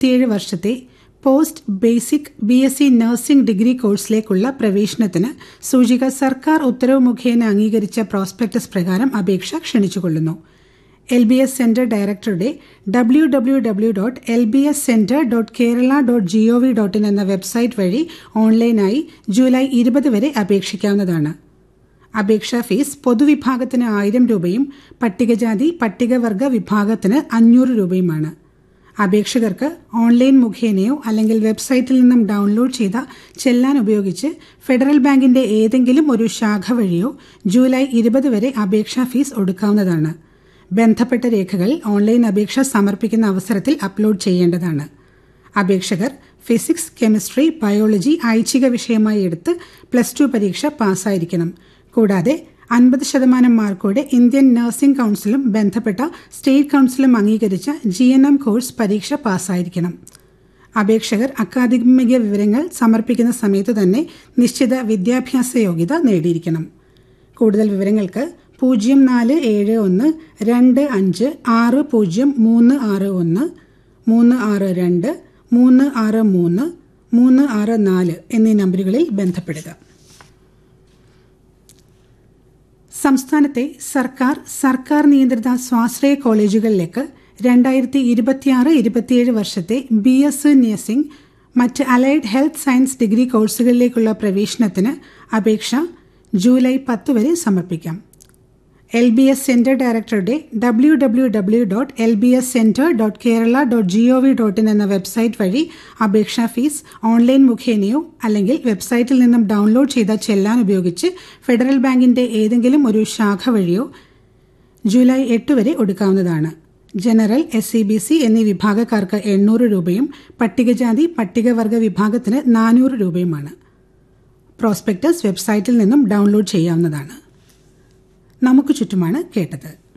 ഇരുപത്തിയേഴ് വർഷത്തെ post basic B S C nursing degree കോഴ്സിലേക്കുള്ള പ്രവേശനത്തിന് സൂചിക സർക്കാർ ഉത്തരവ് മുഖേന അംഗീകരിച്ച പ്രോസ്പെക്ടസ് പ്രകാരം അപേക്ഷ ക്ഷണിച്ചുകൊള്ളുന്നു എൽ ബി എസ് സെന്റർ ഡയറക്ടറുടെ W W W dot L B S centre dot Kerala dot G O V dot in എന്ന വെബ്സൈറ്റ് വഴി ഓൺലൈനായി ജൂലൈ ഇരുപത് വരെ അപേക്ഷിക്കാവുന്നതാണ് അപേക്ഷാ ഫീസ് പൊതുവിഭാഗത്തിന് ആയിരം രൂപയും പട്ടികജാതി പട്ടികവർഗ വിഭാഗത്തിന് അഞ്ഞൂറ് രൂപയുമാണ് അപേക്ഷകർക്ക് ഓൺലൈൻ മുഖേനയോ അല്ലെങ്കിൽ വെബ്സൈറ്റിൽ നിന്നും ഡൗൺലോഡ് ചെയ്ത ചെല്ലാൻ ഉപയോഗിച്ച് ഫെഡറൽ ബാങ്കിന്റെ ഏതെങ്കിലും ഒരു ശാഖ വഴിയോ ജൂലൈ ഇരുപത് വരെ അപേക്ഷാ ഫീസ് ഒടുക്കാവുന്നതാണ് ബന്ധപ്പെട്ട രേഖകൾ ഓൺലൈൻ അപേക്ഷ സമർപ്പിക്കുന്ന അവസരത്തിൽ അപ്ലോഡ് ചെയ്യേണ്ടതാണ് അപേക്ഷകർ ഫിസിക്സ് കെമിസ്ട്രി ബയോളജി ഐച്ഛിക വിഷയമായി എടുത്ത് പ്ലസ് ടു പരീക്ഷ പാസ്സായിരിക്കണം കൂടാതെ അൻപത് ശതമാനം മാർക്കോടെ ഇന്ത്യൻ നഴ്സിംഗ് കൌൺസിലും ബന്ധപ്പെട്ട സ്റ്റേറ്റ് കൌൺസിലും അംഗീകരിച്ച ജി എൻ എം കോഴ്സ് പരീക്ഷ പാസ്സായിരിക്കണം അപേക്ഷകർ അക്കാദമിക വിവരങ്ങൾ സമർപ്പിക്കുന്ന സമയത്ത് തന്നെ നിശ്ചിത വിദ്യാഭ്യാസ യോഗ്യത നേടിയിരിക്കണം കൂടുതൽ വിവരങ്ങൾക്ക് പൂജ്യം നാല് ഏഴ് ഒന്ന് രണ്ട് അഞ്ച് ആറ് പൂജ്യം മൂന്ന് ആറ് ഒന്ന് മൂന്ന് ആറ് രണ്ട് മൂന്ന് ആറ് മൂന്ന് മൂന്ന് ആറ് നാല് എന്നീ നമ്പറുകളിൽ ബന്ധപ്പെടുക സംസ്ഥാനത്തെ സർക്കാർ സർക്കാർ നിയന്ത്രിത സ്വാശ്രയ കോളേജുകളിലേക്ക് രണ്ടായിരത്തി ഇരുപത്തിയാറ് ഇരുപത്തിയേഴ് വർഷത്തെ ബി എസ് നഴ്സിംഗ് മറ്റ് അലൈഡ് ഹെൽത്ത് സയൻസ് ഡിഗ്രി കോഴ്സുകളിലേക്കുള്ള പ്രവേശനത്തിന് അപേക്ഷ ജൂലൈ പത്ത് വരെ സമർപ്പിക്കാം എൽ ബി എസ് സെന്റർ ഡയറക്ടറുടെ W W W dot L B S centre dot Kerala dot G O V dot in എന്ന വെബ്സൈറ്റ് വഴി അപേക്ഷാ ഫീസ് ഓൺലൈൻ മുഖേനയോ അല്ലെങ്കിൽ വെബ്സൈറ്റിൽ നിന്നും ഡൗൺലോഡ് ചെയ്ത ചെല്ലാൻ ഉപയോഗിച്ച് ഫെഡറൽ ബാങ്കിന്റെ ഏതെങ്കിലും ഒരു ശാഖ വഴിയോ ജൂലൈ എട്ട് വരെ ഒടുക്കാവുന്നതാണ് general S C B C എന്നീ വിഭാഗക്കാർക്ക് എണ്ണൂറ് രൂപയും പട്ടികജാതി പട്ടികവർഗ വിഭാഗത്തിന് നാനൂറ് രൂപയുമാണ് പ്രോസ്പെക്ടസ് വെബ്സൈറ്റിൽ നിന്നും ഡൗൺലോഡ് ചെയ്യാവുന്നതാണ് നമുക്ക് ചുറ്റുമാണ് കേട്ടത്